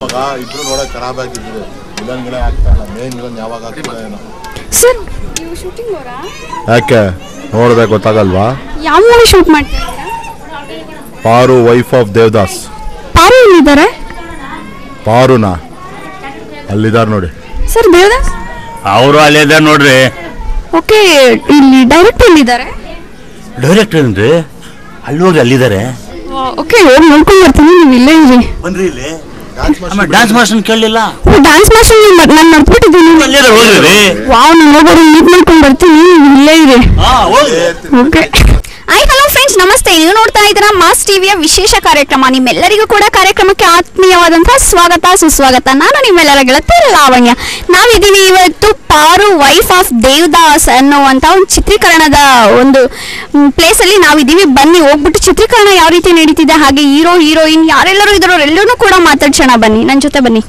ಮಗ ಇಬ್ರು ನೋಡಕ್ ಖರಾಬ್ ಆಗಿದ್ರು ವಿಲನ್ಗಳೇ ಆಗ್ತಾ ಇಲ್ಲ ಮೇನ್ ವಿಲನ್ ಯಾವಾಗ ಆಗ್ತದೆ ಏನೋ ಸರ್ ನೀವು ಶೂಟಿಂಗ್ ಅವರಾ ಯಾಕೆ ನೋಡಿದ್ರೆ ಗೊತ್ತಾಗಲ್ವಾ ಯಾವ ಮೂವಿ ಶೂಟ್ ಮಾಡ್ತಾ ಇದ್ದೀರಾ ಪಾರು ವೈಫ್ ಆಫ್ ದೇವದಾಸ್ ಪಾರು ಎಲ್ಲಿದ್ದಾರೆ ಪಾರುನಾ ಅಲ್ಲಿದ್ದಾರೆ ನೋಡಿ ಸರ್ ದೇವದಾಸ್ ಅವರು ಅಲ್ಲೇ ನೋಡ್ರಿ ಓಕೆ ಇಲ್ಲಿ ಡೈರೆಕ್ಟ್ ಎಲ್ಲಿದ್ದಾರೆ ಡೈರೆಕ್ಟರ್ ಏನ್ರಿ ಅಲ್ಲಿ ಹೋಗಿ ಅಲ್ಲಿದ್ದಾರೆ ಓಕೆ ಹೋಗಿ ನೋಡ್ಕೊಂಡು ಬರ್ತೀನಿ ನೀವು ಇಲ್ಲೇ ಇರಿ ಬನ್ರಿ ಇಲ್ಲಿ ಡ್ಯಾನ್ಸ್ ಡ್ಯಾನ್ಸ್ ಮಾಸ್ಟರ್ ಕೇಳಲಿಲ್ಲ ಓ ಡ್ಯಾನ್ಸ್ ಮಾಸ್ಟರ್ ನಾನು ಮರ್ತ್ಬಿಟ್ಟಿದ್ದೀನಿ ಅಲ್ಲಿದ್ದಾರೆ ಹೋಗ್ರಿ ವಾವ್ ನಾನು ಹೋಗೋರು ಮೀಟ್ ಮಾಡ್ಕೊಂಡು ಬರ್ತೀನಿ ನೀವು ಇಲ್ಲೇ ಇರಿ ಹಾ ಹೋಗ್ರಿ ಓಕೆ ಹಾಯ್ ಹಲೋ ಫ್ರೆಂಡ್ಸ್ ನಮಸ್ತೆ ನೀವು ನೋಡ್ತಾ ಇದ್ದೀರಾ ಮಾಸ್ ಟಿವಿಯ ವಿಶೇಷ ಕಾರ್ಯಕ್ರಮ ನಿಮ್ಮೆಲ್ಲರಿಗೂ ಕೂಡ ಕಾರ್ಯಕ್ರಮಕ್ಕೆ ಆತ್ಮೀಯವಾದಂತಹ ಸ್ವಾಗತ ಸುಸ್ವಾಗತ ನಾನು ನಿಮ್ಮೆಲ್ಲರ ಗೆಳತಿ ಲಾವಣ್ಯ ನಾವಿದ್ದೀವಿ ಇವತ್ತು ಪಾರು ವೈಫ್ ಆಫ್ ದೇವದಾಸ್ ಅನ್ನುವಂಥ ಒಂದು ಚಿತ್ರೀಕರಣದ ಒಂದು ಪ್ಲೇಸ್ ಅಲ್ಲಿ ನಾವಿದ್ದೀವಿ ಬನ್ನಿ ಹೋಗ್ಬಿಟ್ಟು ಚಿತ್ರೀಕರಣ ಯಾವ ರೀತಿ ನಡೀತಿದೆ ಹಾಗೆ ಹೀರೋ ಹೀರೋಯಿನ್ ಯಾರೆಲ್ಲರೂ ಇದ್ದಾರೋ ಎಲ್ಲರೂ ಕೂಡ ಮಾತಾಡ್ಸೋಣ ಬನ್ನಿ ನನ್ನ ಜೊತೆ ಬನ್ನಿ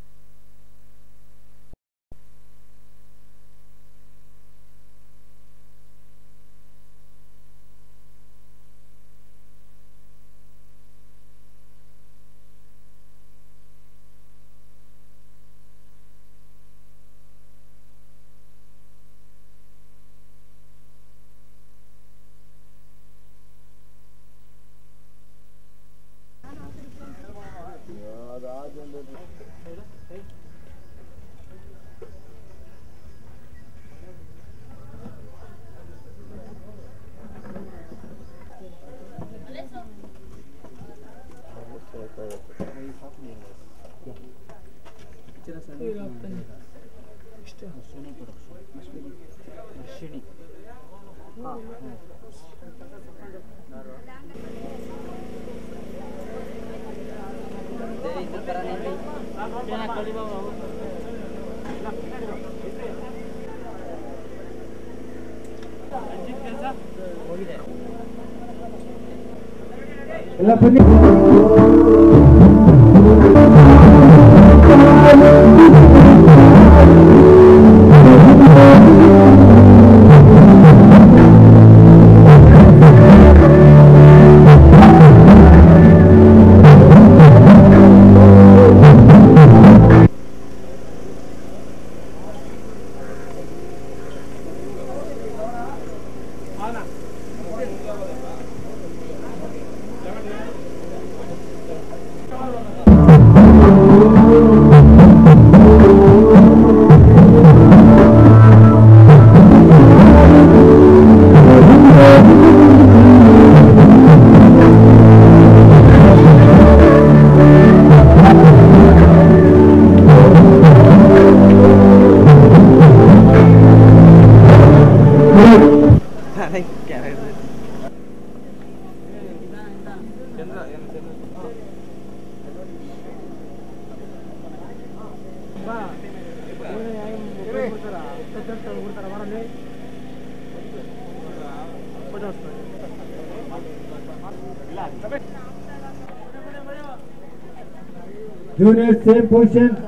Junior, same position.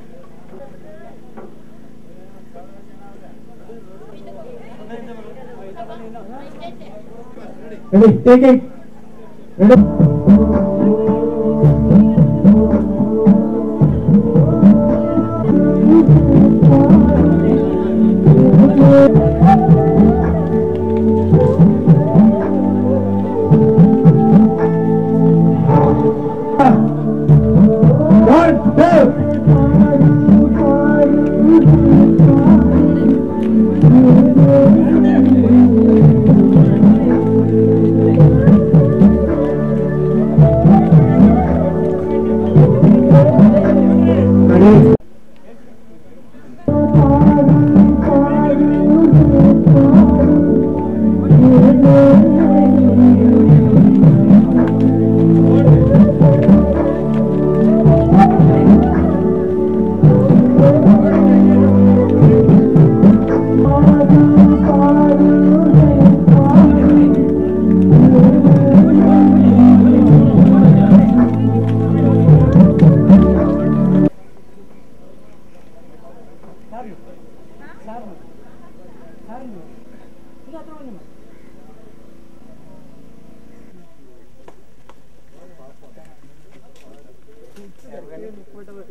Ready, take it. Ready. One, two.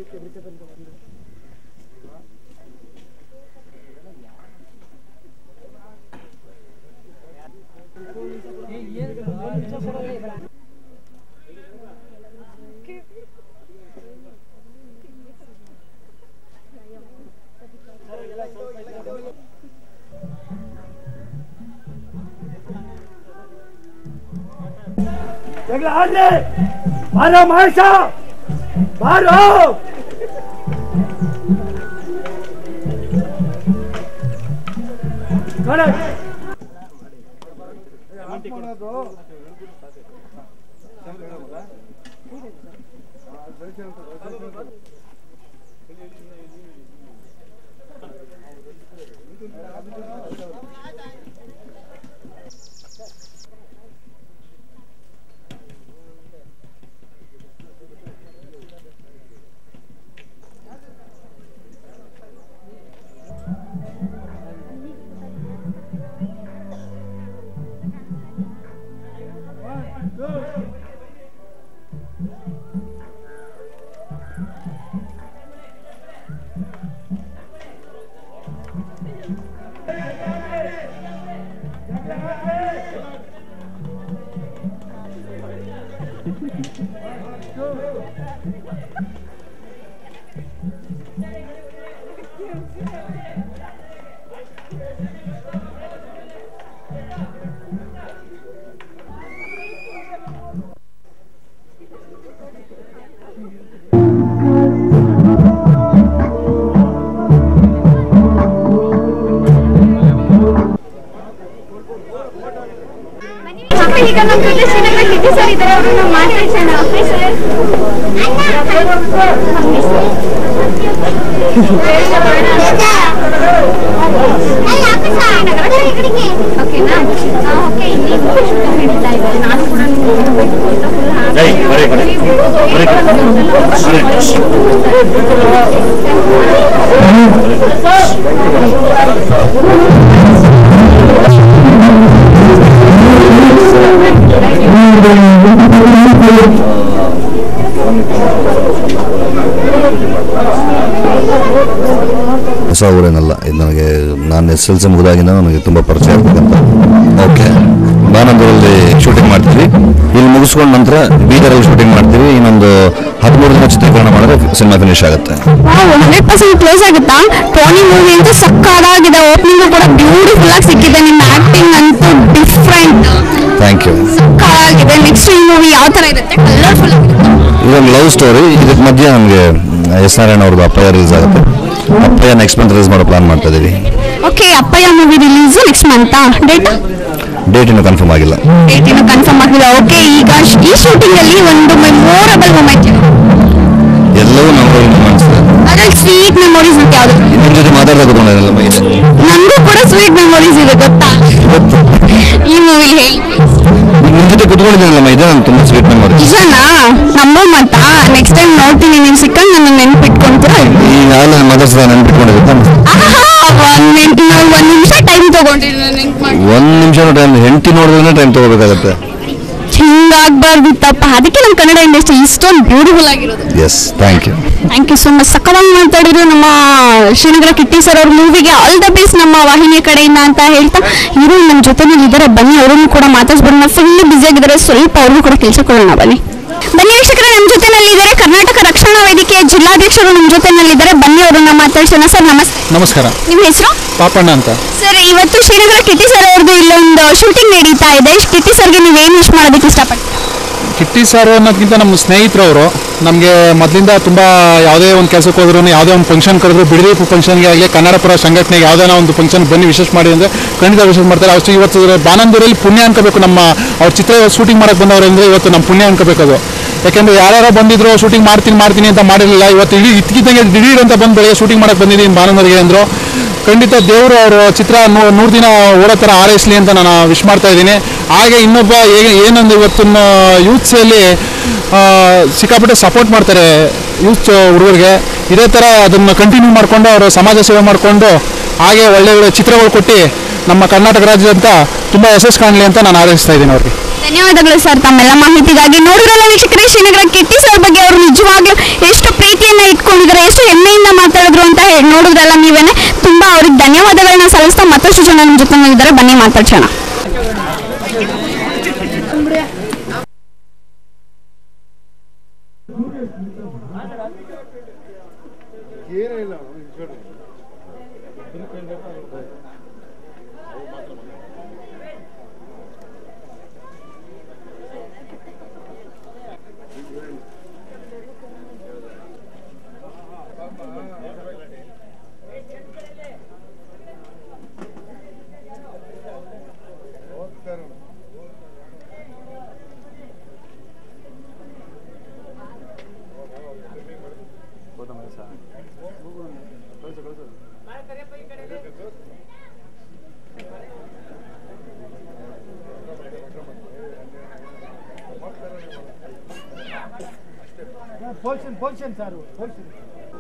ಜಗಳ ಆಡ್ರಿ ಬಾರೋ ಮಹೇಶ ಬಾರೋ ಕಣಕ್ ಈಗ ನಮ್ಮ ಜೊತೆ ಶ್ರೀನಗರ ಕಿಟ್ಟಿ ಸರ್ ಇದ್ದಾರೆ ಅವರು ನಾವು ಮಾತಾಡ್ಸೋಣ ಓಕೆ ಸರ್ ಓಕೆನಾ ಓಕೆ ಇಲ್ಲಿ ನಡೀತಾ ಇದೆ ನಾನು ಕೂಡ ನೋಡ್ಬೇಕು ಅಂತ full ಏಯ್, ಬರೀ, ಬರೀ. ಬರೀ. ಹೊಸ ಊರೇನಲ್ಲ ಇದು ನನಗೆ ನಾನು ಎಸ್ ಎಲ್ ಸಿ ಮುಗಿದಾಗಿಂದ ನನಗೆ ತುಂಬ ಪರಿಚಯ ಆಗ್ಬೇಕಂತ ಓಕೆ ಬಾನಂದೂರಲ್ಲಿ ಶೂಟಿಂಗ್ ಮಾಡ್ತೀವಿ ಇಲ್ಲಿ ಮುಗಿಸ್ಕೊಂಡ ನಂತರ ಬೀದರಲ್ಲಿ ಶೂಟಿಂಗ್ ಮಾಡ್ತೀವಿ ಇನ್ನೊಂದು ಹದಿಮೂರು ದಿನ ಚಿತ್ರೀಕರಣ ಮಾಡಿದ್ರೆ ಸಿನಿಮಾ ಫಿನಿಶ್ ಆಗುತ್ತೆ ವಾವ್ ಹಂಡ್ರೆಡ್ ಪರ್ಸೆಂಟ್ ಕ್ಲೋಸ್ ಆಗುತ್ತಾ ಟೋನಿ ಮೂವಿ ಅಂತೂ ಸಕ್ಕದಾಗಿದೆ ಓಪನಿಂಗ್ ಕೂಡ ಬ್ಯೂಟಿಫುಲ್ ಆಗಿ ಸಿಕ್ಕಿದೆ ನಿಮ್ಮ ಆಕ್ಟಿಂಗ್ ಅಂತೂ ಡಿಫ್ರೆಂಟ್ ಥ್ಯಾಂಕ್ ಯು ಸಕ್ಕದಾಗಿದೆ ನೆಕ್ಸ್ಟ್ ಈ ಮೂವಿ ಯಾವ ತರ ಇರುತ್ತೆ ಕಲರ್ಫುಲ್ ಇದೊಂದು ಲವ್ ಸ್ಟೋರಿ ಇದಕ್ಕೆ ಮಧ್ಯೆ ನಮಗೆ ಎಸ್ ನಾರಾಯಣ ಅವ್ರದ್ದು ಅಪ್ಪಯ್ಯ ರಿಲೀಸ್ ಆಗುತ್ತೆ ಅಪ್ಪಯ್ಯ ನೆಕ್ಸ್ಟ್ ಮಂತ್ ರಿಲೀಸ್ ಮಾಡೋ ಪ್ಲಾನ್ ಮಾಡ್ತಾ ಇದ್ದೀವಿ okay Appayya movie release next month date date ಇನ್ನೂ ಕನ್ಫರ್ಮ್ ಆಗಿಲ್ಲ ಡೇಟ್ ಇನ್ನು ಕನ್ಫರ್ಮ್ ಆಗಿಲ್ಲ ಓಕೆ ಈಗ ಶ್- ಈ ಶೂಟಿಂಗ್ ಅಲ್ಲಿ ಒಂದು ಮೆಮೊರಬಲ್ ಮೂಮೆಂಟ್ ಇದೆ ಎಲ್ಲವೂ ನಮ್ಮ ಮೂಮೆಂಟ್ಸ್ ಅದ್ರಲ್ಲಿ ಸ್ವೀಟ್ ಮೆಮೊರೀಸ್ ಅಂತ ಯಾವ್ದು ನಿಮ್ಮ ಜೊತೆ ಮಾತಾಡ್ತಾ ಕೂತ್ಕೊಂಡಿರಲ್ಲ ಇದೆ ನನಗೂ ಕೂಡ ಸ್ವೀಟ್ ಮೆಮೊರೀಸ್ ಇದೆ ಗೊತ್ತಾ ಈ ಮೂವಿ ಹೇಳಿ ನಿಮ್ಮ ಜೊತೆ ಕೂತ್ಕೊಂಡಿದ್ದೀನಲ್ಲ ಇದೆ ನಾನು ತುಂಬ ಸ್ವೀಟ್ ಮೆಮೊರಿ ನಿಜನಾ ನಂಬೋ ಮತ್ತ ನೆಕ್ಸ್ಟ್ ಟೈಮ್ ನೋಡ್ತೀನಿ ನೀವು ಸಿಕ್ಕಂಗ್ ನನ್ನ ನೆನ್ಪಿಟ್ಕೊಂತೀರಾ ಈಗಾಗಲೇ ಮದರ್ಸ್ ನೆನ್ಪಿಟ್ಕೊಂಡಿರುತ್ತೆ ಒಂದ್ ಮಿನಿಟ್ ಒಂದ್ ನಿಮಿಷ ಟೈಮ್ ತಗೊಂಡಿರಿ ನಾನು ನೆನ್ಪು ಮಾಡಿ ಒಂದು ನಿಮಿಷ ಟೈಮ್ ಹೆಂಡತಿ ನೋಡಿದ್ರೆ ಟೈಮ್ ತಗೋಬೇಕಾಗತ್ತೆ ಹಿಂಗಾಗ್ಬಾರ್ದಿತ್ತಪ್ಪ ಅದಕ್ಕೆ ನಮ್ಮ ಕನ್ನಡ ಇಂಡಸ್ಟ್ರಿ ಇಷ್ಟೊಂದು ಬ್ಯೂಟಿಫುಲ್ ಆಗಿರೋದು yes thank you thank you so much ಸಕ್ಕವಾಗಿ ಮಾತಾಡಿದ್ರು ನಮ್ಮ ಶ್ರೀನಗರ ಕಿಟ್ಟಿ ಸರ್ ಅವ್ರ ಮೂವಿಗೆ ಆಲ್ ದ ಬೆಸ್ಟ್ ನಮ್ಮ ವಾಹಿನಿಯ ಕಡೆಯಿಂದ ಅಂತ ಹೇಳ್ತಾ ಇವರು ನಮ್ಮ ಜೊತೆನಲ್ಲಿ ಇದ್ದಾರೆ ಬನ್ನಿ ಅವರನ್ನು ಕೂಡ ಮಾತಾಡ್ಸ್ಬಿಡೋಣ ಫುಲ್ ಬ್ಯುಸಿ ಆಗಿದ್ದಾರೆ ಸ್ವಲ್ಪ ಅವ್ರಿಗೂ ಕೂಡ ಕೆಲಸ ಕೊಡೋಣ ಬನ್ನಿ ಬನ್ನಿ ವೀಕ್ಷಕರೇ ನಮ್ಮ ಜೊತೆನಲ್ಲಿದ್ದಾರೆ ಕರ್ನಾಟಕ ರಕ್ಷಣಾ ವೇದಿಕೆಯ ಜಿಲ್ಲಾಧ್ಯಕ್ಷರು ನಮ್ಮ ಜೊತೆನಲ್ಲಿದ್ದಾರೆ ಬನ್ನಿ ಅವರನ್ನ ಮಾತಾಡ್ಸೋಣ ಸರ್ ನಮಸ್ತೆ ನಮಸ್ಕಾರ ನಿಮ್ಮ ಹೆಸರು ಪಾಪಣ್ಣ ಅಂತ ಸರ್ ಇವತ್ತು ಶ್ರೀನಗರ ಕಿಟ್ಟಿ ಸರ್ ಅವ್ರದ್ದು ಇಲ್ಲೊಂದು ಶೂಟಿಂಗ್ ನಡೀತಾ ಇದೆ ಕಿಟ್ಟಿ ಸರ್ಗೆ ನೀವು ಏನು ವಿಶ್ ಮಾಡೋದಕ್ಕೆ ಇಷ್ಟಪಡ್ತೀರಾ ಕಿಟ್ಟಿ ಸರ್ ಅನ್ನೋದಕ್ಕಿಂತ ನಮ್ಮ ಸ್ನೇಹಿತರು ಅವರು ನಮಗೆ ಮೊದಲಿಂದ ತುಂಬ ಯಾವುದೇ ಒಂದು ಕೆಲಸಕ್ಕೆ ಹೋದ್ರು ಯಾವುದೇ ಒಂದು ಫಂಕ್ಷನ್ ಕರೆದ್ರು ಬಿಡದಿ ಫಂಕ್ಷನ್ಗೆ ಆಗಲಿ ಕನ್ನಡಪುರ ಸಂಘಟನೆಗೆ ಯಾವುದೇ ಒಂದು ಫಂಕ್ಷನ್ ಬನ್ನಿ ವಿಶೇಷ ಮಾಡಿ ಅಂದರೆ ಖಂಡಿತ ವಿಶೇಷ ಮಾಡ್ತಾರೆ ಅಷ್ಟು ಇವತ್ತು ಬಾನಂದೂರಲ್ಲಿ ಪುಣ್ಯ ಅನ್ಕೋಬೇಕು ನಮ್ಮ ಅವ್ರ ಚಿತ್ರ ಶೂಟಿಂಗ್ ಮಾಡಕ್ಕೆ ಬಂದವರು ಅಂದರೆ ಇವತ್ತು ನಮ್ಮ ಪುಣ್ಯ ಅನ್ಕೋಬೇಕು ಅದು ಯಾಕೆಂದರೆ ಯಾರ್ಯಾರೋ ಬಂದಿದ್ರು ಶೂಟಿಂಗ್ ಮಾಡ್ತೀನಿ ಮಾಡ್ತೀನಿ ಅಂತ ಮಾಡಿರಲಿಲ್ಲ ಇವತ್ತು ಇಡೀ ಇದ್ದಕ್ಕಿದ್ದಂಗೆ ದಿಢೀರ್ ಅಂತ ಬಂದು ಬೆಳಗ್ಗೆ ಶೂಟಿಂಗ್ ಮಾಡಕ್ಕೆ ಬಂದಿದ್ದೀನಿ ಬಾನಂದೂರಿಗೆ ಅಂದರು ಖಂಡಿತ ದೇವರು ಅವರು ಚಿತ್ರ ನೂ- ನೂರು ದಿನ ಓಡೋ ಥರ ಹಾರೈಸಲಿ ಅಂತ ನಾನು ವಿಶ್ ಮಾಡ್ತಾ ಇದ್ದೀನಿ ಹಾಗೆ ಇನ್ನೊಬ್ಬ ಹೇಗೆ ಏನೊಂದು ಇವತ್ತಿನ ಯೂತ್ಸಲ್ಲಿ ಸಿಕ್ಕಾಪಟ್ಟೆ ಸಪೋರ್ಟ್ ಮಾಡ್ತಾರೆ ಯೂತ್ ಹುಡುಗರಿಗೆ ಇದೇ ಥರ ಅದನ್ನು ಕಂಟಿನ್ಯೂ ಮಾಡಿಕೊಂಡು ಅವರು ಸಮಾಜ ಸೇವೆ ಮಾಡಿಕೊಂಡು ಹಾಗೆ ಒಳ್ಳೆ ಒಳ್ಳೆ ಚಿತ್ರಗಳು ಕೊಟ್ಟು ನಮ್ಮ ಕರ್ನಾಟಕ ರಾಜ್ಯದಂತ ತುಂಬ ಯಶಸ್ಸು ಕಾಣಲಿ ಅಂತ ನಾನು ಹಾರೈಸ್ತಾ ಇದ್ದೀನಿ ಅವ್ರಿಗೆ ಧನ್ಯವಾದಗಳು ಸರ್ ತಮ್ಮೆಲ್ಲ ಮಾಹಿತಿಗಾಗಿ ನೋಡಿದ್ರಲ್ಲ ವೀಕ್ಷಕರೇ ಶ್ರೀನಗರ ಕಿಟ್ಟಿ ಸರ್ ಬಗ್ಗೆ ಅವರು ನಿಜವಾಗ್ಲೂ ಎಷ್ಟು ಪ್ರೀತಿಯನ್ನ ಇಟ್ಕೊಂಡಿದ್ದಾರೆ ಎಷ್ಟು ಹೆಮ್ಮೆಯಿಂದ ಮಾತಾಡಿದ್ರು ಅಂತ ಹೇಳಿ ನೋಡಿದ್ರಲ್ಲ ನೀವೇನೆ ತುಂಬಾ ಅವ್ರಿಗೆ ಧನ್ಯವಾದಗಳನ್ನ ಸಲ್ಲಿಸ್ತಾ ಮತ್ತಷ್ಟು ಜನ ನಿಮ್ಮ ಜೊತೆ ಇದ್ದಾರೆ ಬನ್ನಿ ಮಾತಾಡ್ಸೋಣ ಪೋಲ್ಷನ್ ಪೋಲ್ಷನ್ ಸರ್ ಪೋಲ್ಷನ್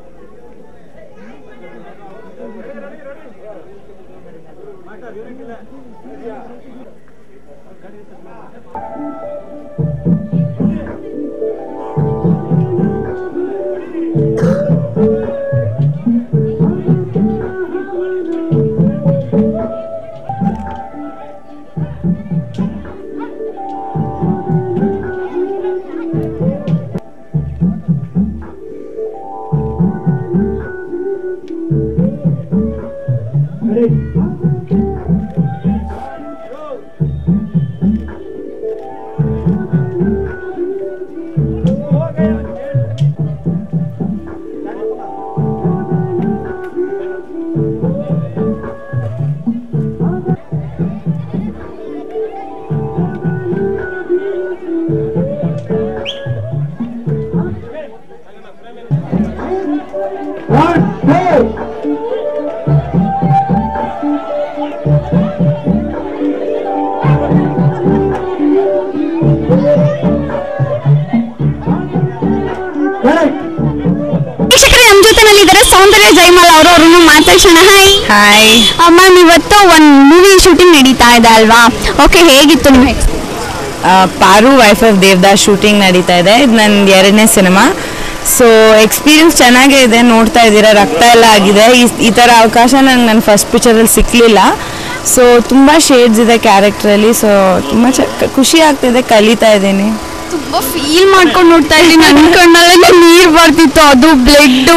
ವೀಕ್ಷಕರೇ ನಮ್ಮ ಜೊತೆನಲ್ಲಿದ್ದಾರೆ ಸೌಂದರ್ಯ ಜೈಮಾಲ್ ಅವರು ಅವ್ರನ್ನು ಮಾತಾಡ್ಸೋಣ ಹಾಯ್ ಹಾಯ್ ಮ್ಯಾಮ್ ಇವತ್ತು ಒಂದು ಮೂವಿ ಶೂಟಿಂಗ್ ನಡೀತಾ ಇದೆ ಅಲ್ವಾ ಓಕೆ ಹೇಗಿತ್ತು ನಿಮ್ಮ ಆ, ಪಾರು ವೈಫ್ ಆಫ್ ದೇವದಾಸ್ ಶೂಟಿಂಗ್ ನಡೀತಾ ಇದೆ ಇದು ನನ್ನ ಎರಡನೇ ಸಿನಿಮಾ ಸೊ ಎಕ್ಸ್ಪೀರಿಯನ್ಸ್ ಚೆನ್ನಾಗೇ ಇದೆ ನೋಡ್ತಾ ಇದ್ದೀರಾ ರಕ್ತ ಎಲ್ಲ ಆಗಿದೆ ಈ- ಈ ಥರ ಅವಕಾಶ ನಂಗೆ ನನ್ನ ಫಸ್ಟ್ ಪಿಕ್ಚರಲ್ಲಿ ಸಿಕ್ಕಲಿಲ್ಲ ಸೊ ತುಂಬ ಶೇಡ್ಸ್ ಇದೆ ಕ್ಯಾರೆಕ್ಟ್ರಲ್ಲಿ ಸೊ ತುಂಬ ಚ ಖುಷಿ ಆಗ್ತಿದೆ ಕಲಿತಾ ಇದ್ದೀನಿ ತುಂಬಾ ಫೀಲ್ ಮಾಡ್ಕೊಂಡು ನೋಡ್ತಾ ಇದ್ದೀನಿ ನನ್ನ ಕಣ್ಣಲ್ಲೇ ನೀರ್ ಬರ್ತಿತ್ತು ಅದು ಬ್ಲಡ್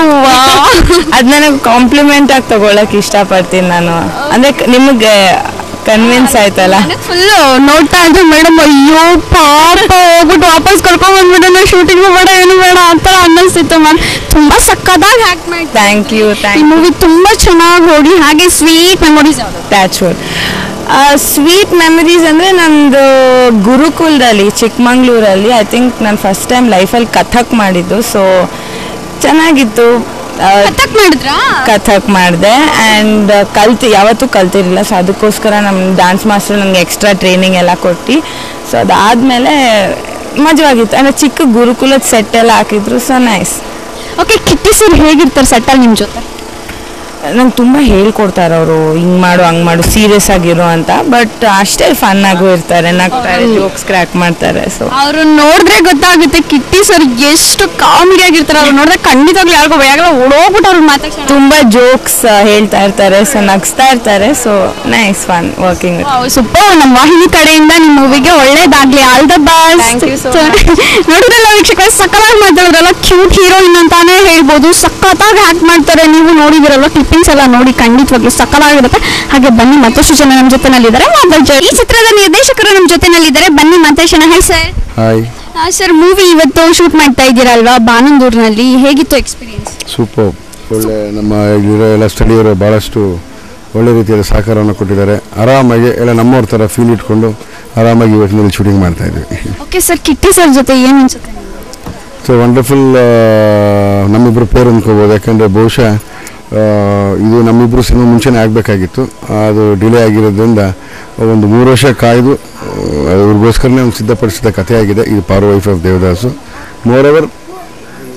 ಅದು ನನಗೆ ಕಾಂಪ್ಲಿಮೆಂಟ್ ಆಗಿ ತಗೊಳಕ್ಕೆ ಇಷ್ಟಪಡ್ತೀನಿ ನಾನು ಅಂದರೆ ನಿಮಗೆ ಕನ್ವಿನ್ಸ್ ಆಯ್ತಲ್ಲ ಫುಲ್ ನೋಡ್ತಾ ಇದ್ರೆ ಮೇಡಮ್ ಅಯ್ಯೋ ಪಾಪ ಹೋಗ್ಬಿಟ್ಟು ವಾಪಸ್ ಕರ್ಕೊಂಡ್ ಬಂದ್ಬಿಡೋಣ ಶೂಟಿಂಗ್ ಬೇಡ ಏನು ಬೇಡ ಆ ಥರ ಅನ್ನಿಸ್ತಿತ್ತು ಮ್ಯಾಮ್ ತುಂಬಾ ಸಕ್ಕದಾಗಿ ಹ್ಯಾಕ್ ಮಾಡಿ ಥ್ಯಾಂಕ್ ಯು ಈ ಥ್ಯಾಂಕ್ ಮೂವಿ ತುಂಬಾ ಚೆನ್ನಾಗಿ ಹೋಗಿ ಹಾಗೆ sweet memories touchwood sweet memories ಅಂದರೆ ನಂದು ಗುರುಕುಲದಲ್ಲಿ ಚಿಕ್ಕಮಂಗ್ಳೂರಲ್ಲಿ ಐ ಥಿಂಕ್ ನಾನು ಫಸ್ಟ್ ಟೈಮ್ ಲೈಫಲ್ಲಿ ಕಥಕ್ ಮಾಡಿದ್ದು ಸೊ ಚೆನ್ನಾಗಿತ್ತು ಆ, ಕಥಕ್ ಮಾಡಿದ್ರಾ ಕಥಕ್ ಮಾಡಿದೆ ಆ್ಯಂಡ್ ಕಲ್ತು ಯಾವತ್ತೂ ಕಲ್ತಿರಲಿಲ್ಲ ಸೊ ಅದಕ್ಕೋಸ್ಕರ ನಮ್ಮ ಡ್ಯಾನ್ಸ್ ಮಾಸ್ಟರ್ ನನಗೆ ಎಕ್ಸ್ಟ್ರಾ ಟ್ರೈನಿಂಗ್ ಎಲ್ಲ ಕೊಟ್ಟು ಸೊ ಅದಾದಮೇಲೆ ಮಜವಾಗಿತ್ತು ಅಂದರೆ ಚಿಕ್ಕ ಗುರುಕುಲದ ಸೆಟ್ ಎಲ್ಲ ಹಾಕಿದ್ರು so nice okay Kitty sir ಹೇಗಿರ್ತಾರೆ ಸೆಟ್ಟಲ್ಲಿ ನಿಮ್ಮ ಜೊತೆ ನಂಗೆ ತುಂಬ ಹೇಳ್ಕೊಡ್ತಾರೆ ಅವರು ಹಿಂಗೆ ಮಾಡು ಹಂಗೆ ಮಾಡು ಸೀರಿಯಸ್ ಆಗಿರೋ ಅಂತ ಬಟ್ ಅಷ್ಟೇ ಫನ್ ಆಗು ಇರ್ತಾರೆ ನಗ್ತಾರೆ ಜೋಕ್ಸ್ ಕ್ರ್ಯಾಕ್ ಮಾಡ್ತಾರೆ ಸೊ ಅವ್ರು ನೋಡಿದ್ರೆ ಗೊತ್ತಾಗುತ್ತೆ ಕಿಟ್ಟಿ ಸರ್ ಎಷ್ಟು ಕಾಮಿಡಿ ಆಗಿರ್ತಾರೆ ಅವ್ರು ನೋಡಿದ್ರೆ ಖಂಡಿತವಾಗ್ಲೂ ಯಾರಿಗೋ ಯಾವಾಗ ಓಡೋಗ್ಬಿಟ್ಟು ಅವ್ರು ಮಾತಾಡ್ತಾರೆ ತುಂಬ ಜೋಕ್ಸ್ ಹೇಳ್ತಾ ಇರ್ತಾರೆ ಸೊ ನಗಿಸ್ತಾ ಇರ್ತಾರೆ so nice fun working super ನಮ್ಮ ವಾಹಿನಿ ಕಡೆಯಿಂದ ನಿಮ್ಮ ಮೂವಿಗೆ ಒಳ್ಳೇದಾಗ್ಲಿ all the Thank you so best ನೋಡಿದ್ರಲ್ಲ ವೀಕ್ಷಕರ ಸಕ್ಕತ್ತಾಗಿ ಮಾತಾಡಿದ್ರಲ್ಲ ಕ್ಯೂಟ್ ಹೀರೋಯಿನ್ ಅಂತಾನೆ ಹೇಳ್ಬೋದು ಸಕ್ಕತ್ತಾಗಿ ಆಕ್ಟ್ ಮಾಡ್ತಾರೆ ನೀವು ನೋಡಿದಿರಲ್ಲ ಕ್ಲಿಪ್ಪಿಂಗ್ಸ್ ಎಲ್ಲ ನೋಡಿ ಖಂಡಿತವಾಗ್ಲೂ ಸಕ್ಕತ್ತಾಗಿರುತ್ತೆ ಹಾಗೆ ಬನ್ನಿ ಮತ್ತಷ್ಟು ಜನ ನಮ್ಮ ಜೊತೆನಲ್ಲಿದ್ದಾರೆ ಮಾತಾಡ್ಸೋಣ ಈ ಚಿತ್ರದ ನಿರ್ದೇಶಕರು ನಮ್ಮ ಜೊತೆನಲ್ಲಿದ್ದಾರೆ ಬನ್ನಿ ಮಾತಾಡ್ಸೋಣ hi sir hi sir movie ಇವತ್ತು ಶೂಟ್ ಮಾಡ್ತಾ ಇದ್ದೀರಲ್ವಾ ಬಾನಂದೂರ್ನಲ್ಲಿ ಹೇಗಿತ್ತು ಎಕ್ಸ್ಪೀರಿಯನ್ಸ್ ಸೂಪರ್ ಒಳ್ಳೆ ನಮ್ಮ ಇರೋ ಎಲ್ಲ ಸ್ಥಳೀಯರು ಭಾಳಷ್ಟು ಒಳ್ಳೆ ರೀತಿಯಲ್ಲಿ ಸಹಕಾರವನ್ನು ಕೊಟ್ಟಿದ್ದಾರೆ ಆರಾಮಾಗಿ ಎಲ್ಲ ನಮ್ಮವ್ರ ಥರ ಫೀಲ್ ಇಟ್ಕೊಂಡು ಆರಾಮಾಗಿ ಇವತ್ತಿನಲ್ಲಿ ಶೂಟಿಂಗ್ ಮಾಡ್ತಾ ಇದ್ವಿ ಓಕೆ ಸರ್ ಕಿಟ್ಟಿ ಸರ್ ಜೊತೆ ಏನು ಅನ್ಸುತ್ತೆ ನಿಮ್ಗೆ? ಸೊ ವಂಡರ್ಫುಲ್ ನಮ್ಮಿಬ್ಬರು ಪೇರ್ ಅಂದ್ಕೋಬೋದು ಯಾಕಂದರೆ ಬಹುಶಃ ಆ, ಇದು ನಮ್ಮಿಬ್ಬರು ಸಿನಿಮಾ ಮುಂಚೆನೇ ಆಗಬೇಕಾಗಿತ್ತು ಅದು ಡಿಲೇ ಆಗಿರೋದ್ರಿಂದ ಒಂದು ಮೂರು ವರ್ಷ ಕಾಯ್ದು ಆ, ಅವ್ರಿಗೋಸ್ಕರನೇ ಒಂದು ಸಿದ್ಧಪಡಿಸಿದ ಕಥೆಯಾಗಿದೆ ಇದು Paaru wife of Devadasu more over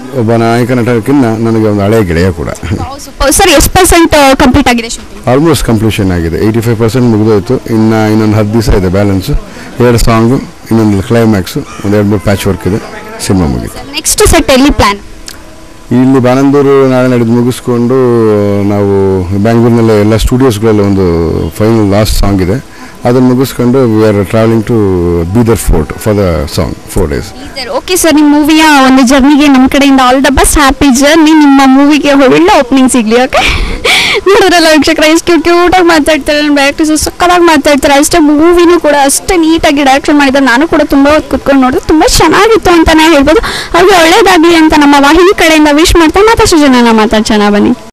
ಒಬ್ಬ ನಾಯಕ ನಟಕ್ಕಿಂತ ನನಗೆ ಒಂದು ಹಳೆಯ ಗೆಳೆಯ ಕೂಡ ಸರ್ ಎಷ್ಟು ಪರ್ಸೆಂಟ್ ಕಂಪ್ಲೀಟ್ ಆಗಿದೆ ಶೂಟಿಂಗ್ ಆಲ್ಮೋಸ್ಟ್ ಕಂಪ್ಲೀಷನ್ ಆಗಿದೆ ಏಯ್ಟಿ ಫೈವ್ ಪರ್ಸೆಂಟ್ ಮುಗಿದೋಯ್ತು ಇನ್ನು ಇನ್ನೊಂದು ಹತ್ತು ದಿವಸ ಇದೆ ಬ್ಯಾಲೆನ್ಸು ಎರಡು ಸಾಂಗು ಇನ್ನೊಂದು ಕ್ಲೈಮ್ಯಾಕ್ಸು ಒಂದು ಎರಡು ಮೂರು ಪ್ಯಾಚ್ ವರ್ಕ್ ಇದೆ ಸಿನಿಮಾ ಮುಗಿದೆ ನೆಕ್ಸ್ಟ್ ಸೆಟ್ ಎಲ್ಲಿ ಪ್ಲಾನ್ ಇಲ್ಲಿ ಬಾನಂದೂರು ನಾಳೆ ನಡೆದು ಮುಗಿಸ್ಕೊಂಡು ನಾವು ಬ್ಯಾಂಗ್ಳೂರಿನಲ್ಲಿ ಎಲ್ಲ ಸ್ಟುಡಿಯೋಸ್ಗಳಲ್ಲಿ ಒಂದು ಫೈನಲ್ ಲಾಸ್ಟ್ ಸಾಂಗ್ ಇದೆ ಅದನ್ನು ಮುಗಿಸ್ಕೊಂಡು we are travelling to Bidar fort for the song four days okay sir ನಿಮ್ಮ ಮೂವಿಯ ಒಂದು ಜರ್ನಿಗೆ ನಮ್ಮ ಕಡೆಯಿಂದ all the best happy journey ನಿಮ್ಮ ಮೂವಿಗೆ ಒಳ್ಳೆ ಓಪನಿಂಗ್ ಸಿಗ್ಲಿ ಓಕೆ ನೋಡಿದ್ರಲ್ಲ ವೀಕ್ಷಕರ ಎಷ್ಟು ಕ್ಯೂಟ್ ಆಗಿ ಮಾತಾಡ್ತಾರೆ ನಮ್ಮ ಡೈರೆಕ್ಟರ್ಸ್ ಸಕ್ಕತ್ತಾಗಿ ಮಾತಾಡ್ತಾರೆ ಅಷ್ಟೇ ಮೂವಿನೂ ಕೂಡ ಅಷ್ಟೇ ನೀಟಾಗಿ ಡೈರೆಕ್ಷನ್ ಮಾಡಿದ್ದಾರೆ ನಾನು ಕೂಡ ತುಂಬಾ ಹೊತ್ತು ಕುತ್ಕೊಂಡು ನೋಡಿದ್ರೆ ತುಂಬಾ ಚೆನ್ನಾಗಿತ್ತು ಅಂತಾನೆ ಹೇಳ್ಬೋದು ಅವ್ರಿಗೆ ಒಳ್ಳೇದಾಗ್ಲಿ ಅಂತ ನಮ್ಮ ವಾಹಿನಿ ಕಡೆಯಿಂದ ವಿಶ್ ಮಾಡ್ತಾ ಮತ್ತಷ್ಟು ಜನನ ಮಾತಾಡ್ಸೋಣ ಬನ್ನಿ